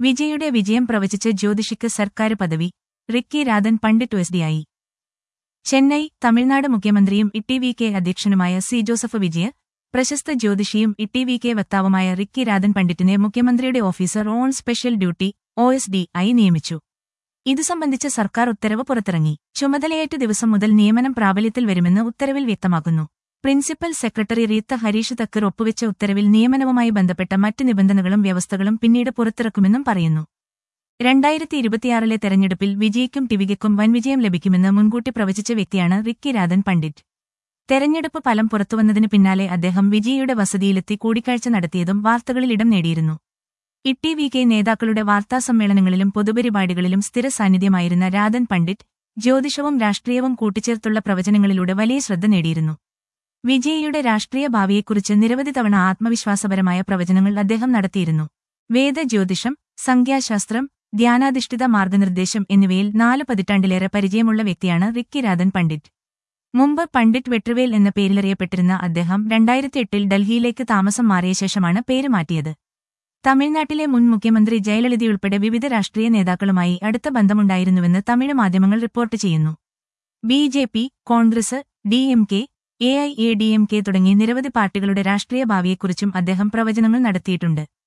വിജയുടെ വിജയം പ്രവചിച്ച് ജ്യോതിഷിക്ക് സർക്കാർ പദവി റിക്കി രാധൻ പണ്ഡിറ്റ് എസ്ഡിയായി ചെന്നൈ തമിഴ്നാട് മുഖ്യമന്ത്രിയും ഇട്ടി വി കെ അധ്യക്ഷനുമായ സി ജോസഫ് വിജയ പ്രശസ്ത ജ്യോതിഷിയും ഇട്ടി വി കെ വക്താവുമായ റിക്കി രാധൻ പണ്ഡിറ്റിനെ മുഖ്യമന്ത്രിയുടെ officer on special duty O S D ആയി നിയമിച്ചു ഇതു സംബന്ധിച്ച് സർക്കാർ ഉത്തരവ് പുറത്തിറങ്ങി ചുമതലയേറ്റ ദിവസം മുതൽ നിയമനം പ്രാബല്യത്തിൽ വരുമെന്ന് ഉത്തരവിൽ വ്യക്തമാക്കുന്നു പ്രിൻസിപ്പൽ സെക്രട്ടറി റീത്ത ഹരീഷ് തക്കർ ഒപ്പുവെച്ച ഉത്തരവിൽ നിയമനവുമായി ബന്ധപ്പെട്ട മറ്റ് നിബന്ധനകളും വ്യവസ്ഥകളും പിന്നീട് പുറത്തിറക്കുമെന്നും പറയുന്നു രണ്ടായിരത്തി ഇരുപത്തിയാറിലെ തെരഞ്ഞെടുപ്പിൽ വിജയിക്കും ടിവികയ്ക്കും വൻവിജയം ലഭിക്കുമെന്ന് മുൻകൂട്ടി പ്രവചിച്ച വ്യക്തിയാണ് റിക്കി രാധൻ പണ്ഡിറ്റ് തെരഞ്ഞെടുപ്പ് ഫലം പുറത്തുവന്നതിന് പിന്നാലെ അദ്ദേഹം വിജയിയുടെ വസതിയിലെത്തി കൂടിക്കാഴ്ച നടത്തിയതും വാർത്തകളിൽ ഇടം നേടിയിരുന്നു ഇട്ടി വി കെ നേതാക്കളുടെ വാർത്താസമ്മേളനങ്ങളിലും പൊതുപരിപാടികളിലും സ്ഥിര സാന്നിധ്യമായിരുന്ന രാധൻ പണ്ഡിറ്റ് ജ്യോതിഷവും രാഷ്ട്രീയവും കൂട്ടിച്ചേർത്തുള്ള പ്രവചനങ്ങളിലൂടെ വലിയ ശ്രദ്ധ നേടിയിരുന്നു വിജയിയുടെ രാഷ്ട്രീയ ഭാവിയെക്കുറിച്ച് നിരവധി തവണ ആത്മവിശ്വാസപരമായ പ്രവചനങ്ങൾ അദ്ദേഹം നടത്തിയിരുന്നു വേദ ജ്യോതിഷം സംഖ്യാശാസ്ത്രം ധ്യാനാധിഷ്ഠിത മാർഗനിർദ്ദേശം എന്നിവയിൽ നാല് പതിറ്റാണ്ടിലേറെ പരിചയമുള്ള വ്യക്തിയാണ് റിക്കി രാധൻ പണ്ഡിറ്റ് മുമ്പ് പണ്ഡിറ്റ് വെട്രിവേൽ എന്ന പേരിലറിയപ്പെട്ടിരുന്ന അദ്ദേഹം രണ്ടായിരത്തി എട്ടിൽ ഡൽഹിയിലേക്ക് താമസം മാറിയ ശേഷമാണ് പേര് മാറ്റിയത് തമിഴ്നാട്ടിലെ മുൻ മുഖ്യമന്ത്രി ജയലളിതയുൾപ്പെടെ വിവിധ രാഷ്ട്രീയ നേതാക്കളുമായി അടുത്ത ബന്ധമുണ്ടായിരുന്നുവെന്ന് തമിഴ് മാധ്യമങ്ങൾ റിപ്പോർട്ട് ചെയ്യുന്നു B J P Congress D M K A I A D M K തുടങ്ങി നിരവധി പാർട്ടികളുടെ രാഷ്ട്രീയ ഭാവിയെക്കുറിച്ചും അദ്ദേഹം പ്രവചനങ്ങൾ നടത്തിയിട്ടുണ്ട്